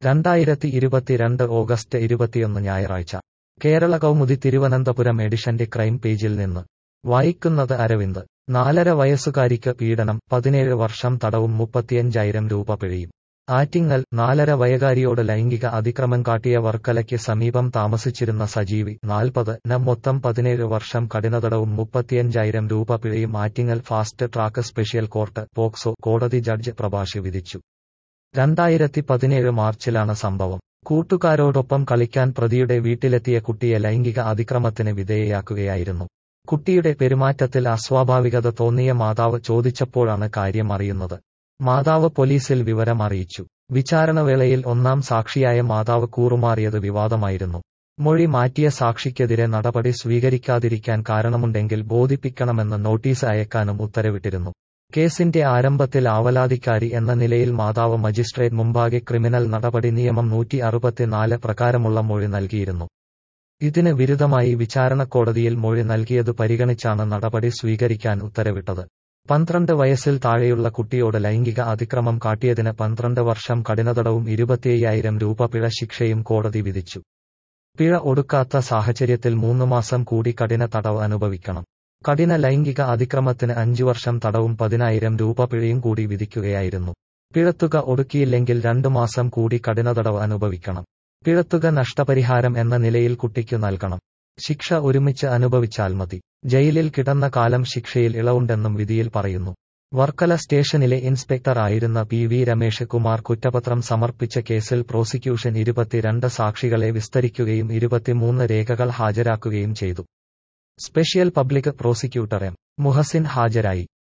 രണ്ടായിരത്തി ഇരുപത്തിരണ്ട് ഓഗസ്റ്റ് ഇരുപത്തിയൊന്ന് ഞായറാഴ്ച കേരള കൗമുദി തിരുവനന്തപുരം എഡിഷന്റെ ക്രൈം പേജിൽ നിന്ന് വായിക്കുന്നത് അരവിന്ദ് നാലര വയസ്സുകാരിക്ക് പീഡനം പതിനേഴ് വർഷം തടവും മുപ്പത്തിയഞ്ചായിരം രൂപ പിഴയും ആറ്റിങ്ങൽ നാലര വയകാരിയോട് ലൈംഗിക അതിക്രമം കാട്ടിയ വർക്കലയ്ക്ക് സമീപം താമസിച്ചിരുന്ന സജീവി നാൽപ്പത് ന മൊത്തം പതിനേഴ് വർഷം കഠിനതടവും മുപ്പത്തിയഞ്ചായിരം രൂപ പിഴയും Attingal fast track special court POCSO കോടതി ജഡ്ജ് പ്രഭാഷി വിധിച്ചു രണ്ടായിരത്തി പതിനേഴ് മാർച്ചിലാണ് സംഭവം കൂട്ടുകാരോടൊപ്പം കളിക്കാൻ പ്രതിയുടെ വീട്ടിലെത്തിയ കുട്ടിയെ ലൈംഗിക അതിക്രമത്തിന് വിധേയയാക്കുകയായിരുന്നു കുട്ടിയുടെ പെരുമാറ്റത്തിൽ അസ്വാഭാവികത തോന്നിയ മാതാവ് ചോദിച്ചപ്പോഴാണ് കാര്യം അറിയുന്നത് മാതാവ് പോലീസിൽ വിവരം അറിയിച്ചു വിചാരണവേളയിൽ ഒന്നാം സാക്ഷിയായ മാതാവ് കൂറുമാറിയത് വിവാദമായിരുന്നു മൊഴി മാറ്റിയ സാക്ഷിക്കെതിരെ നടപടി സ്വീകരിക്കാതിരിക്കാൻ കാരണമുണ്ടെങ്കിൽ ബോധിപ്പിക്കണമെന്ന് നോട്ടീസ് അയക്കാനും ഉത്തരവിട്ടിരുന്നു കേസിന്റെ ആരംഭത്തിൽ ആവലാതിക്കാരി എന്ന നിലയിൽ മാതാവ് മജിസ്ട്രേറ്റ് മുമ്പാകെ ക്രിമിനൽ നടപടി നിയമം നൂറ്റി അറുപത്തിനാല് പ്രകാരമുള്ള മൊഴി നൽകിയിരുന്നു ഇതിന് വിരുദ്ധമായി വിചാരണക്കോടതിയിൽ മൊഴി നൽകിയത് പരിഗണിച്ചാണ് നടപടി സ്വീകരിക്കാൻ ഉത്തരവിട്ടത് പന്ത്രണ്ട് വയസ്സിൽ താഴെയുള്ള കുട്ടിയോട് ലൈംഗിക അതിക്രമം കാട്ടിയതിന് പന്ത്രണ്ട് വർഷം കഠിനതടവും ഇരുപത്തിയ്യായിരം രൂപ പിഴ ശിക്ഷയും കോടതി വിധിച്ചു പിഴ ഒടുക്കാത്ത സാഹചര്യത്തിൽ മൂന്ന് മാസം കൂടി കഠിന തടവ് അനുഭവിക്കണം കഠിന ലൈംഗിക അതിക്രമത്തിന് അഞ്ചു വർഷം തടവും പതിനായിരം രൂപ പിഴയും കൂടി വിധിക്കുകയായിരുന്നു പിഴത്തുക ഒടുക്കിയില്ലെങ്കിൽ രണ്ടു മാസം കൂടി കഠിന തടവ് അനുഭവിക്കണം പിഴത്തുക നഷ്ടപരിഹാരം എന്ന നിലയിൽ കുട്ടിക്ക് നൽകണം ശിക്ഷ ഒരുമിച്ച് അനുഭവിച്ചാൽ മതി ജയിലിൽ കിടന്ന കാലം ശിക്ഷയിൽ ഇളവുണ്ടെന്നും വിധിയിൽ പറയുന്നു വർക്കല സ്റ്റേഷനിലെ ഇൻസ്പെക്ടർ ആയിരുന്ന പി വി രമേഷ് കുമാർ കുറ്റപത്രം സമർപ്പിച്ച കേസിൽ പ്രോസിക്യൂഷൻ ഇരുപത്തിരണ്ട് സാക്ഷികളെ വിസ്തരിക്കുകയും ഇരുപത്തിമൂന്ന് രേഖകൾ ഹാജരാക്കുകയും ചെയ്തു special public prosecutor M Muhasin ഹാജരായി